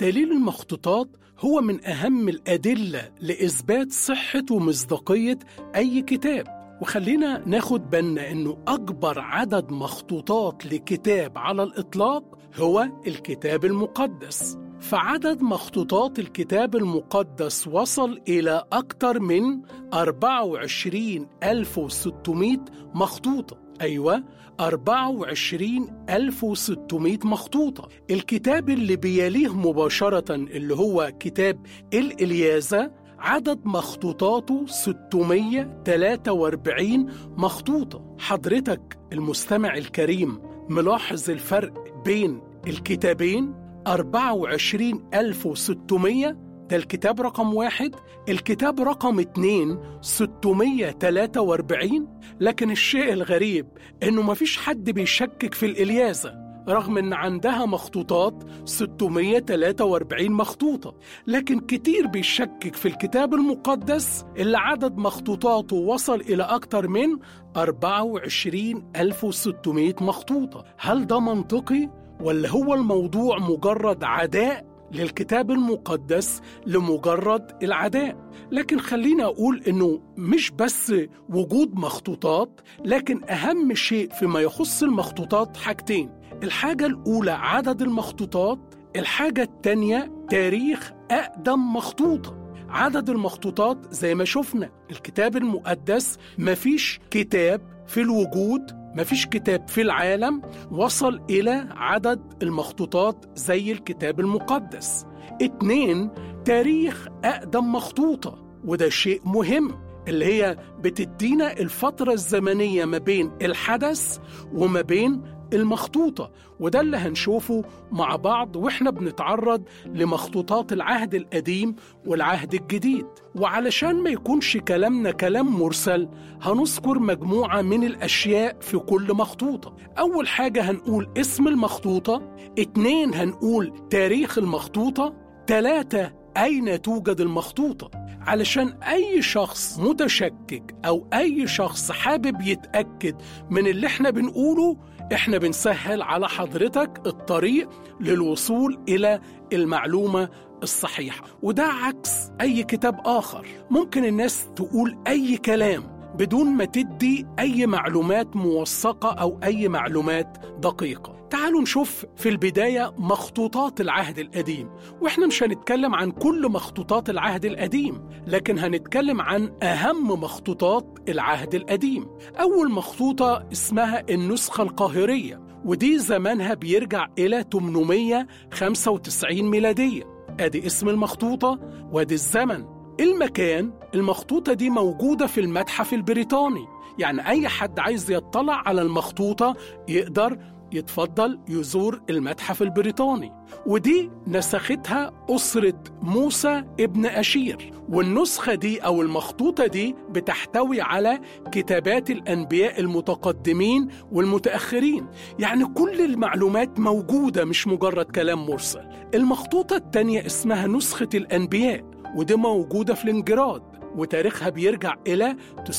دليل المخطوطات هو من أهم الأدلة لإثبات صحة ومصداقية أي كتاب وخلينا ناخد بالنا إنه أكبر عدد مخطوطات لكتاب على الإطلاق هو الكتاب المقدس فعدد مخطوطات الكتاب المقدس وصل إلى أكثر من 24600 مخطوطة أيوة 24600 مخطوطة الكتاب اللي بيليه مباشرة اللي هو كتاب الإلياذة عدد مخطوطاته 643 مخطوطة حضرتك المستمع الكريم ملاحظ الفرق بين الكتابين 24600 ده الكتاب رقم واحد الكتاب رقم اتنين 643 لكن الشيء الغريب انه مفيش حد بيشكك في الإلياذة رغم ان عندها مخطوطات 643 مخطوطة لكن كتير بيشكك في الكتاب المقدس اللي عدد مخطوطاته وصل إلى أكتر من 24600 مخطوطة هل ده منطقي؟ ولا هو الموضوع مجرد عداء للكتاب المقدس لمجرد العداء لكن خلينا أقول إنه مش بس وجود مخطوطات لكن أهم شيء فيما يخص المخطوطات حاجتين الحاجة الأولى عدد المخطوطات الحاجة التانية تاريخ أقدم مخطوطة عدد المخطوطات زي ما شفنا الكتاب المقدس مفيش كتاب في الوجود مفيش كتاب في العالم وصل إلى عدد المخطوطات زي الكتاب المقدس اتنين تاريخ أقدم مخطوطة وده شيء مهم اللي هي بتدينا الفترة الزمنية ما بين الحدث وما بين المخطوطة وده اللي هنشوفه مع بعض واحنا بنتعرض لمخطوطات العهد القديم والعهد الجديد وعلشان ما يكونش كلامنا كلام مرسل هنذكر مجموعة من الأشياء في كل مخطوطة أول حاجة هنقول اسم المخطوطة اتنين هنقول تاريخ المخطوطة تلاتة أين توجد المخطوطة علشان أي شخص متشكك أو أي شخص حابب يتأكد من اللي احنا بنقوله احنا بنسهل على حضرتك الطريق للوصول إلى المعلومة الصحيحة وده عكس أي كتاب آخر ممكن الناس تقول أي كلام بدون ما تدي أي معلومات موثقة أو أي معلومات دقيقة تعالوا نشوف في البداية مخطوطات العهد القديم وإحنا مش هنتكلم عن كل مخطوطات العهد القديم لكن هنتكلم عن أهم مخطوطات العهد القديم أول مخطوطة اسمها النسخة القاهرية ودي زمانها بيرجع إلى 895 ميلادية أدي اسم المخطوطة وادي الزمن المكان المخطوطة دي موجودة في المتحف البريطاني يعني أي حد عايز يطلع على المخطوطة يقدر يتفضل يزور المتحف البريطاني ودي نسختها أسرة موسى ابن أشير والنسخة دي أو المخطوطة دي بتحتوي على كتابات الأنبياء المتقدمين والمتأخرين يعني كل المعلومات موجودة مش مجرد كلام مرسل المخطوطة التانية اسمها نسخة الأنبياء ودي موجودة في لنجراد وتاريخها بيرجع إلى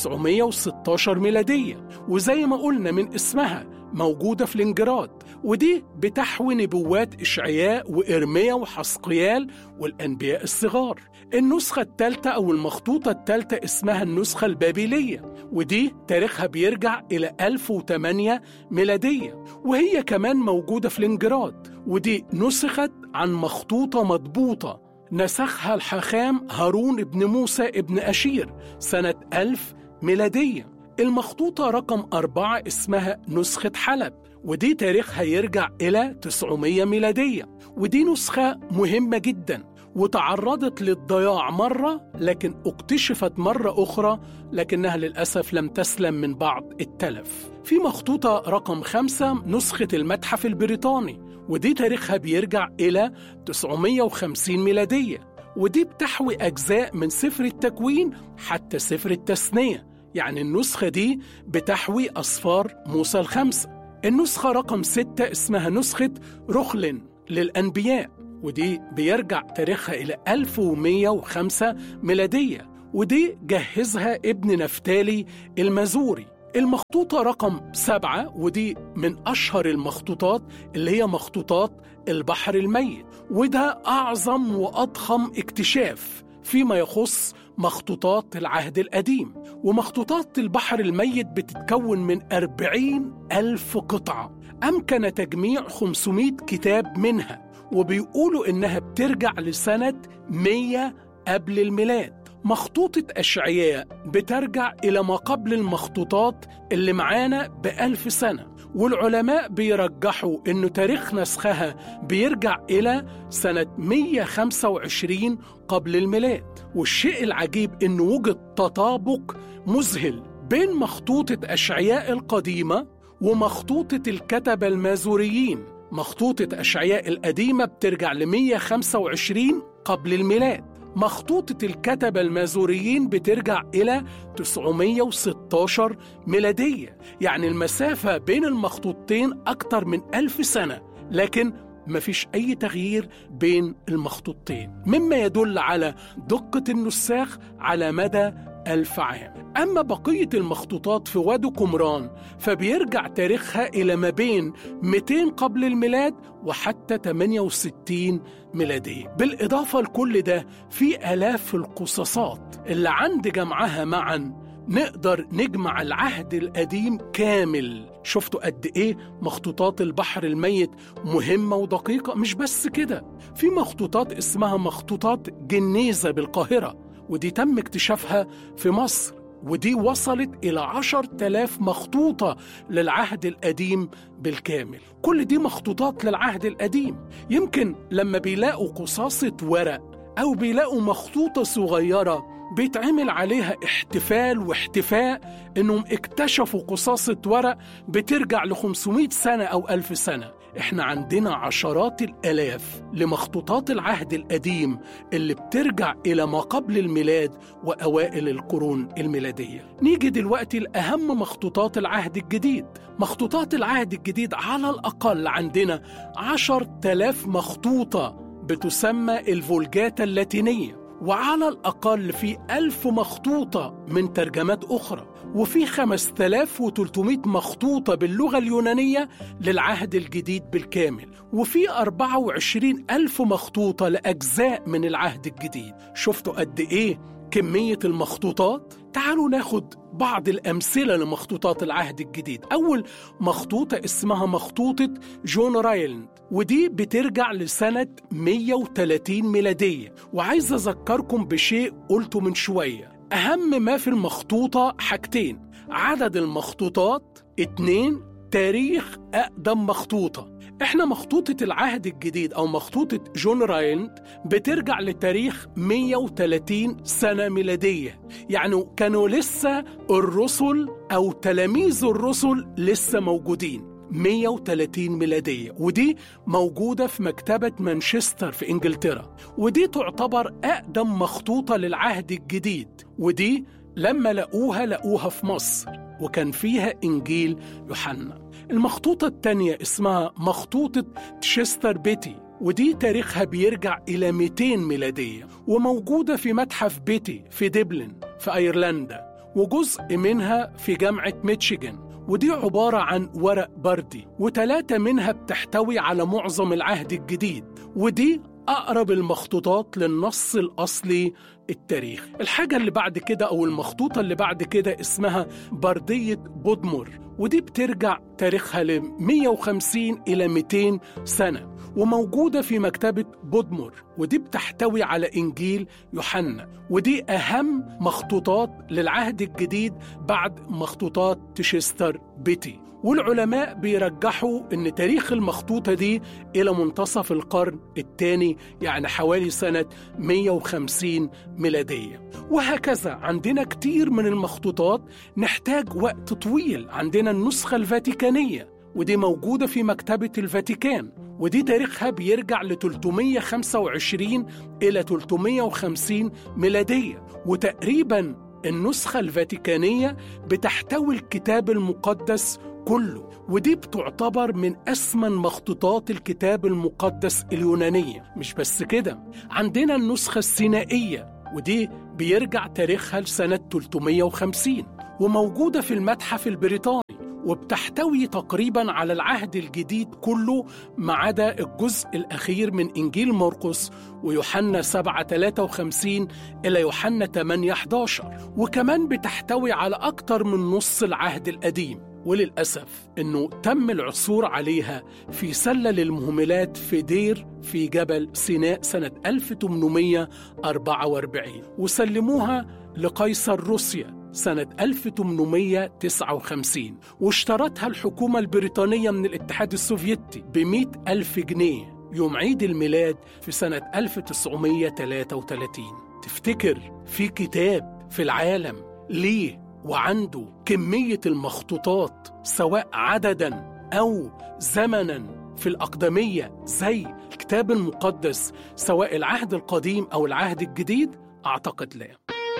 916 ميلادية وزي ما قلنا من اسمها موجودة في لنجراد ودي بتحوي نبوات إشعياء وإرميا وحسقيال والأنبياء الصغار النسخة الثالثة أو المخطوطة الثالثة اسمها النسخة البابلية ودي تاريخها بيرجع إلى 1008 ميلادية وهي كمان موجودة في لنجراد ودي نسخت عن مخطوطة مضبوطة نسخها الحاخام هارون بن موسى ابن أشير سنة 1000 ميلادية المخطوطة رقم أربعة اسمها نسخة حلب ودي تاريخها يرجع إلى 900 ميلادية ودي نسخة مهمة جدا وتعرضت للضياع مرة لكن اكتشفت مرة أخرى لكنها للأسف لم تسلم من بعض التلف في مخطوطة رقم خمسة نسخة المتحف البريطاني ودي تاريخها بيرجع إلى 950 ميلادية ودي بتحوي أجزاء من سفر التكوين حتى سفر التثنية يعني النسخة دي بتحوي أصفار موسى الخمسة النسخة رقم ستة اسمها نسخة رخلن للأنبياء ودي بيرجع تاريخها إلى 1105 ميلادية ودي جهزها ابن نفتالي المزوري المخطوطة رقم سبعة ودي من أشهر المخطوطات اللي هي مخطوطات البحر الميت وده أعظم وأضخم اكتشاف فيما يخص مخطوطات العهد القديم ومخطوطات البحر الميت بتتكون من أربعين ألف قطعة أمكن تجميع 500 كتاب منها وبيقولوا إنها بترجع لسنة 100 قبل الميلاد مخطوطة أشعياء بترجع إلى ما قبل المخطوطات اللي معانا بألف سنة والعلماء بيرجحوا إنه تاريخ نسخها بيرجع إلى سنة 125 قبل الميلاد والشيء العجيب إنه وجد تطابق مذهل بين مخطوطة أشعياء القديمة ومخطوطة الكتبة المازوريين مخطوطة أشعياء القديمة بترجع ل 125 قبل الميلاد مخطوطة الكتبة المازوريين بترجع إلى 916 ميلادية يعني المسافة بين المخطوطتين أكتر من ألف سنة لكن مفيش أي تغيير بين المخطوطتين مما يدل على دقة النساخ على مدى ألف عام أما بقية المخطوطات في وادي قمران فبيرجع تاريخها إلى ما بين 200 قبل الميلاد وحتى 68 ميلادية بالإضافة لكل ده في آلاف القصصات اللي عند جمعها معا نقدر نجمع العهد القديم كامل شفتوا قد ايه مخطوطات البحر الميت مهمة ودقيقة مش بس كده في مخطوطات اسمها مخطوطات جنيزة بالقاهرة ودي تم اكتشافها في مصر ودي وصلت إلى عشر تلاف مخطوطة للعهد القديم بالكامل كل دي مخطوطات للعهد القديم يمكن لما بيلاقوا قصاصة ورق أو بيلاقوا مخطوطة صغيرة بيتعمل عليها احتفال واحتفاء انهم اكتشفوا قصاصة ورق بترجع ل 500 سنة او ألف سنة احنا عندنا عشرات الالاف لمخطوطات العهد القديم اللي بترجع الى ما قبل الميلاد واوائل القرون الميلادية نيجي دلوقتي لاهم مخطوطات العهد الجديد مخطوطات العهد الجديد على الاقل عندنا عشر تلاف مخطوطة بتسمى الفولجاتا اللاتينيه وعلى الأقل في ألف مخطوطة من ترجمات أخرى وفي 5300 مخطوطة باللغة اليونانية للعهد الجديد بالكامل وفي 24 ألف مخطوطة لأجزاء من العهد الجديد شفتوا قد إيه كمية المخطوطات؟ تعالوا ناخد بعض الأمثلة لمخطوطات العهد الجديد أول مخطوطة اسمها مخطوطة جون رايلند ودي بترجع لسنة 130 ميلادية وعايز أذكركم بشيء قلته من شوية أهم ما في المخطوطة حاجتين عدد المخطوطات اتنين تاريخ أقدم مخطوطة احنا مخطوطة العهد الجديد أو مخطوطة جون رايلند بترجع لتاريخ 130 سنة ميلادية يعني كانوا لسه الرسل أو تلاميذ الرسل لسه موجودين 130 ميلادية ودي موجودة في مكتبة مانشستر في إنجلترا ودي تعتبر أقدم مخطوطة للعهد الجديد ودي لما لقوها لقوها في مصر وكان فيها إنجيل يوحنا المخطوطة التانية اسمها مخطوطة تشستر بيتي ودي تاريخها بيرجع إلى 200 ميلادية وموجودة في متحف بيتي في دبلن في أيرلندا وجزء منها في جامعة ميتشيغان ودي عبارة عن ورق بردي وتلاتة منها بتحتوي على معظم العهد الجديد ودي أقرب المخطوطات للنص الأصلي التاريخ الحاجة اللي بعد كده أو المخطوطة اللي بعد كده اسمها بردية بودمور ودي بترجع تاريخها ل 150 إلى 200 سنة وموجودة في مكتبة بودمور ودي بتحتوي على إنجيل يوحنا ودي أهم مخطوطات للعهد الجديد بعد مخطوطات تشستر بيتي والعلماء بيرجحوا ان تاريخ المخطوطه دي الى منتصف القرن الثاني يعني حوالي سنه 150 ميلاديه وهكذا عندنا كتير من المخطوطات نحتاج وقت طويل عندنا النسخه الفاتيكانيه ودي موجوده في مكتبه الفاتيكان ودي تاريخها بيرجع ل 325 إلى 350 ميلادية وتقريبا النسخة الفاتيكانية بتحتوي الكتاب المقدس كله ودي بتعتبر من أثمن مخطوطات الكتاب المقدس اليونانية مش بس كده عندنا النسخة السينائية ودي بيرجع تاريخها لسنة 350 وموجودة في المتحف البريطاني وبتحتوي تقريبا على العهد الجديد كله ما عدا الجزء الأخير من إنجيل مرقس ويوحنا 7 53 إلى يوحنا 8 11 وكمان بتحتوي على أكتر من نص العهد القديم وللأسف أنه تم العثور عليها في سلة للمهملات في دير في جبل سيناء سنة 1844 وسلموها لقيصر روسيا سنة 1859 واشترتها الحكومة البريطانية من الاتحاد السوفيتي بمئة ألف جنيه يوم عيد الميلاد في سنة 1933 تفتكر في كتاب في العالم ليه وعنده كمية المخطوطات سواء عددا أو زمنا في الأقدمية زي الكتاب المقدس سواء العهد القديم أو العهد الجديد أعتقد لا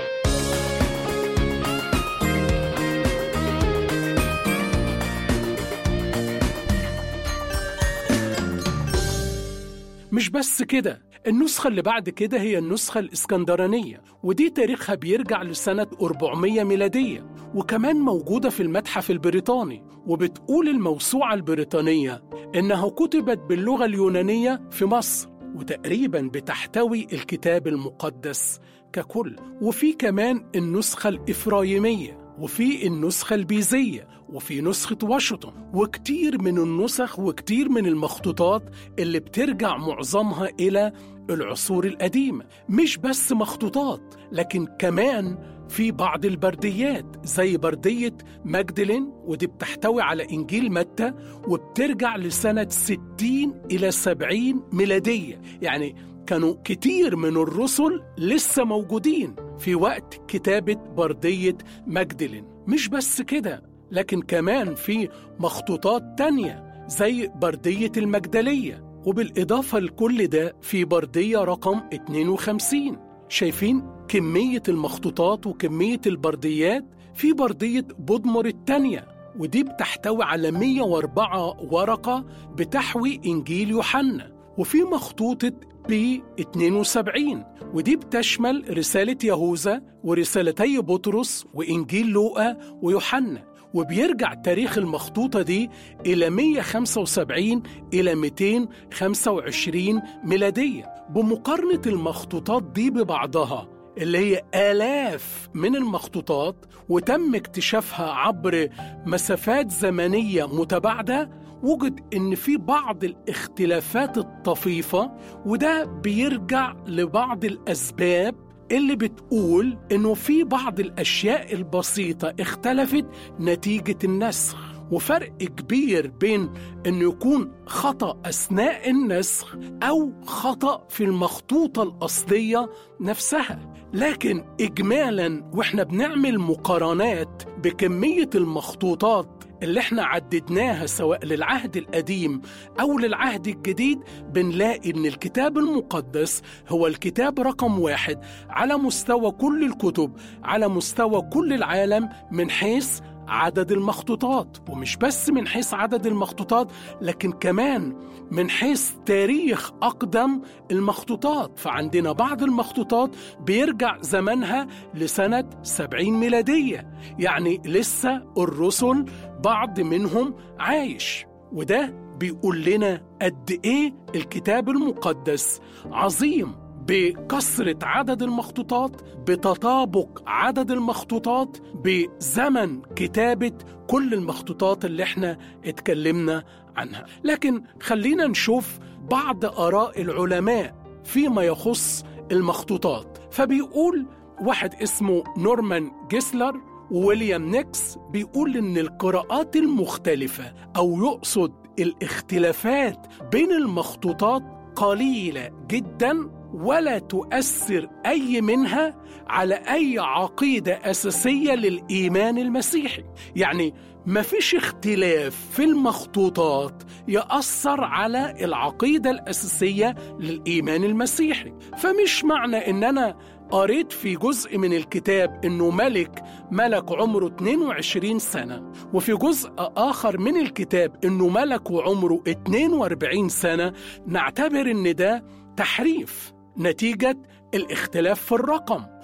مش بس كده النسخة اللي بعد كده هي النسخة الإسكندرانية ودي تاريخها بيرجع لسنة 400 ميلادية وكمان موجودة في المتحف البريطاني وبتقول الموسوعة البريطانية إنها كتبت باللغة اليونانية في مصر وتقريبا بتحتوي الكتاب المقدس ككل وفي كمان النسخة الإفرايمية وفي النسخة البيزية وفي نسخة واشنطن وكتير من النسخ وكتير من المخطوطات اللي بترجع معظمها إلى العصور القديمة مش بس مخطوطات لكن كمان في بعض البرديات زي بردية مجدلين ودي بتحتوي على إنجيل متى وبترجع لسنة 60 إلى 70 ميلادية يعني كانوا كتير من الرسل لسه موجودين في وقت كتابة بردية مجدلين مش بس كده لكن كمان في مخطوطات تانية زي بردية المجدلية وبالإضافة لكل ده في بردية رقم 52 شايفين كمية المخطوطات وكمية البرديات في بردية بودمر التانية ودي بتحتوي على 104 ورقة بتحوي إنجيل يوحنا وفي مخطوطة ب 72 ودي بتشمل رسالة يهوذا ورسالتي بطرس وإنجيل لوقا ويوحنا وبيرجع تاريخ المخطوطة دي إلى 175 إلى 225 ميلادية بمقارنة المخطوطات دي ببعضها اللي هي آلاف من المخطوطات وتم اكتشافها عبر مسافات زمنية متباعدة وجد إن في بعض الاختلافات الطفيفة وده بيرجع لبعض الأسباب اللي بتقول إنه في بعض الأشياء البسيطة اختلفت نتيجة النسخ وفرق كبير بين انه يكون خطا اثناء النسخ او خطا في المخطوطه الاصليه نفسها لكن اجمالا واحنا بنعمل مقارنات بكميه المخطوطات اللي احنا عددناها سواء للعهد القديم او للعهد الجديد بنلاقي ان الكتاب المقدس هو الكتاب رقم واحد على مستوى كل الكتب على مستوى كل العالم من حيث عدد المخطوطات ومش بس من حيث عدد المخطوطات لكن كمان من حيث تاريخ أقدم المخطوطات فعندنا بعض المخطوطات بيرجع زمنها لسنة 70 ميلادية يعني لسه الرسل بعض منهم عايش وده بيقول لنا قد إيه الكتاب المقدس عظيم بكثرة عدد المخطوطات بتطابق عدد المخطوطات بزمن كتابة كل المخطوطات اللي احنا اتكلمنا عنها لكن خلينا نشوف بعض آراء العلماء فيما يخص المخطوطات فبيقول واحد اسمه نورمان جيسلر وويليام نيكس بيقول ان القراءات المختلفة او يقصد الاختلافات بين المخطوطات قليلة جدا ولا تؤثر اي منها على اي عقيده اساسيه للايمان المسيحي يعني ما فيش اختلاف في المخطوطات ياثر على العقيده الاساسيه للايمان المسيحي فمش معنى ان انا قريت في جزء من الكتاب انه ملك ملك عمره 22 سنه وفي جزء اخر من الكتاب انه ملك وعمره 42 سنه نعتبر ان ده تحريف نتيجة الاختلاف في الرقم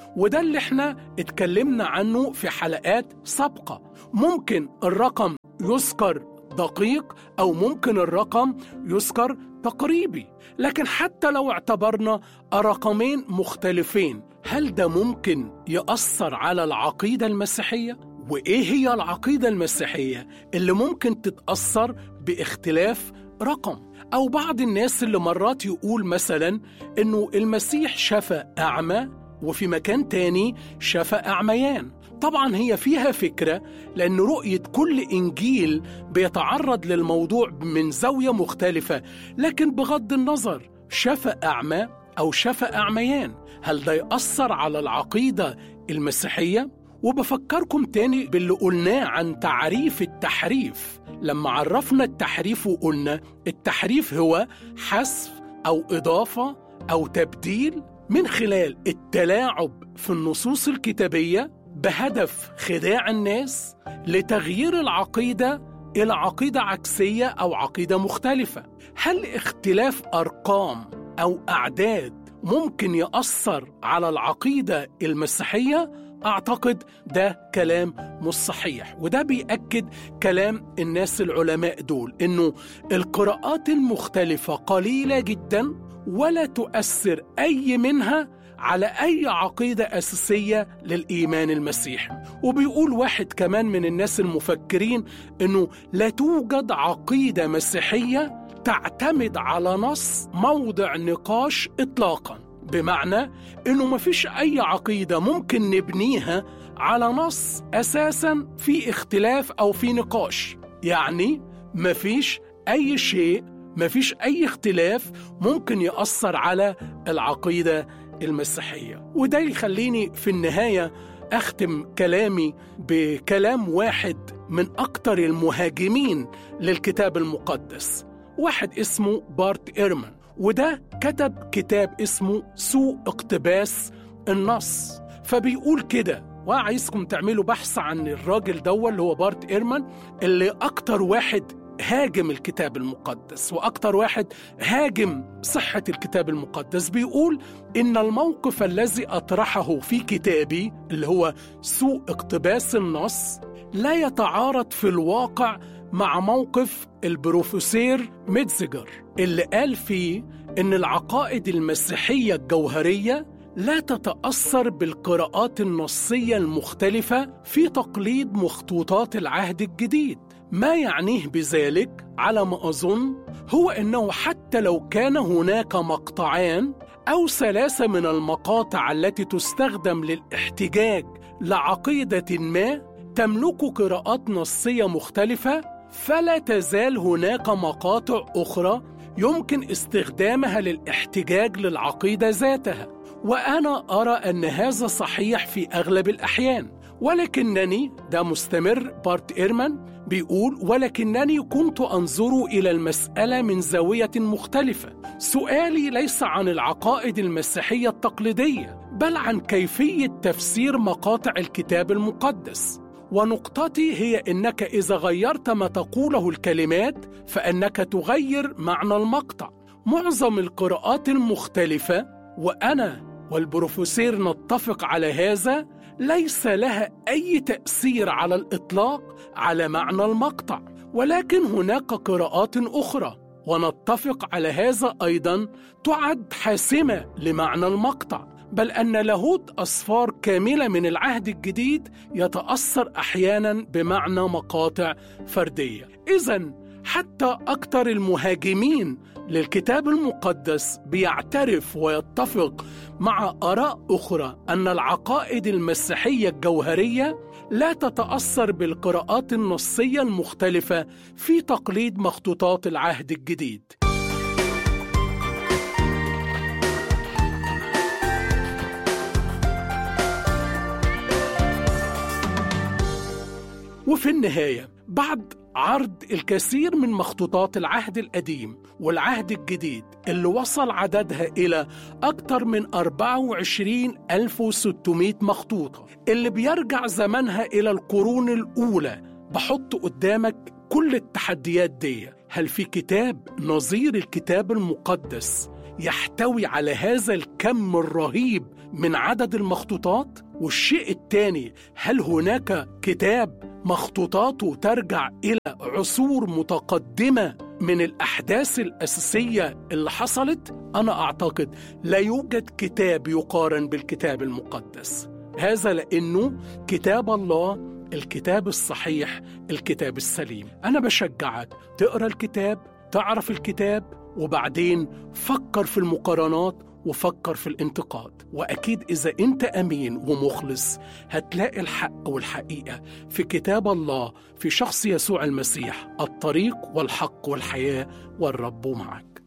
وده اللي احنا اتكلمنا عنه في حلقات سابقة ممكن الرقم يذكر دقيق أو ممكن الرقم يذكر تقريبي لكن حتى لو اعتبرنا رقمين مختلفين هل ده ممكن يأثر على العقيدة المسيحية؟ وإيه هي العقيدة المسيحية اللي ممكن تتأثر باختلاف رقم؟ أو بعض الناس اللي مرات يقول مثلا إنه المسيح شفى أعمى وفي مكان تاني شفى أعميان طبعا هي فيها فكرة لأن رؤية كل إنجيل بيتعرض للموضوع من زاوية مختلفة لكن بغض النظر شفى أعمى أو شفى أعميان هل ده يأثر على العقيدة المسيحية؟ وبفكركم تاني باللي قلناه عن تعريف التحريف لما عرفنا التحريف وقلنا التحريف هو حذف أو إضافة أو تبديل من خلال التلاعب في النصوص الكتابية بهدف خداع الناس لتغيير العقيدة إلى عقيدة عكسية أو عقيدة مختلفة هل اختلاف أرقام أو أعداد ممكن يأثر على العقيدة المسيحية؟ أعتقد ده كلام مش صحيح وده بيأكد كلام الناس العلماء دول إنه القراءات المختلفة قليلة جدا ولا تؤثر أي منها على أي عقيدة أساسية للإيمان المسيحي وبيقول واحد كمان من الناس المفكرين إنه لا توجد عقيدة مسيحية تعتمد على نص موضع نقاش إطلاقاً بمعنى انه مفيش اي عقيده ممكن نبنيها على نص اساسا في اختلاف او في نقاش يعني مفيش اي شيء مفيش اي اختلاف ممكن ياثر على العقيده المسيحيه وده يخليني في النهايه اختم كلامي بكلام واحد من اكتر المهاجمين للكتاب المقدس واحد اسمه بارت ايرمان وده كتب كتاب اسمه سوء اقتباس النص فبيقول كده وعايزكم تعملوا بحث عن الراجل ده اللي هو بارت ايرمان اللي اكتر واحد هاجم الكتاب المقدس واكتر واحد هاجم صحه الكتاب المقدس بيقول ان الموقف الذي اطرحه في كتابي اللي هو سوء اقتباس النص لا يتعارض في الواقع مع موقف البروفيسور ميتزجر اللي قال فيه إن العقائد المسيحية الجوهرية لا تتأثر بالقراءات النصية المختلفة في تقليد مخطوطات العهد الجديد ما يعنيه بذلك على ما أظن هو أنه حتى لو كان هناك مقطعان أو ثلاثة من المقاطع التي تستخدم للاحتجاج لعقيدة ما تملك قراءات نصية مختلفة فلا تزال هناك مقاطع أخرى يمكن استخدامها للاحتجاج للعقيدة ذاتها وأنا أرى أن هذا صحيح في أغلب الأحيان ولكنني ده مستمر بارت إيرمان بيقول ولكنني كنت أنظر إلى المسألة من زاوية مختلفة سؤالي ليس عن العقائد المسيحية التقليدية بل عن كيفية تفسير مقاطع الكتاب المقدس ونقطتي هي انك اذا غيرت ما تقوله الكلمات فانك تغير معنى المقطع معظم القراءات المختلفه وانا والبروفيسور نتفق على هذا ليس لها اي تاثير على الاطلاق على معنى المقطع ولكن هناك قراءات اخرى ونتفق على هذا ايضا تعد حاسمه لمعنى المقطع بل ان لاهوت اصفار كامله من العهد الجديد يتاثر احيانا بمعنى مقاطع فرديه اذا حتى اكثر المهاجمين للكتاب المقدس بيعترف ويتفق مع اراء اخرى ان العقائد المسيحيه الجوهريه لا تتاثر بالقراءات النصيه المختلفه في تقليد مخطوطات العهد الجديد وفي النهايه بعد عرض الكثير من مخطوطات العهد القديم والعهد الجديد اللي وصل عددها إلى أكثر من 24600 مخطوطة اللي بيرجع زمنها إلى القرون الأولى بحط قدامك كل التحديات دي هل في كتاب نظير الكتاب المقدس يحتوي على هذا الكم الرهيب من عدد المخطوطات والشيء الثاني هل هناك كتاب مخطوطاته ترجع الى عصور متقدمه من الاحداث الاساسيه اللي حصلت انا اعتقد لا يوجد كتاب يقارن بالكتاب المقدس هذا لانه كتاب الله الكتاب الصحيح الكتاب السليم انا بشجعك تقرا الكتاب تعرف الكتاب وبعدين فكر في المقارنات وفكر في الانتقاد واكيد اذا انت امين ومخلص هتلاقي الحق والحقيقه في كتاب الله في شخص يسوع المسيح الطريق والحق والحياه والرب معك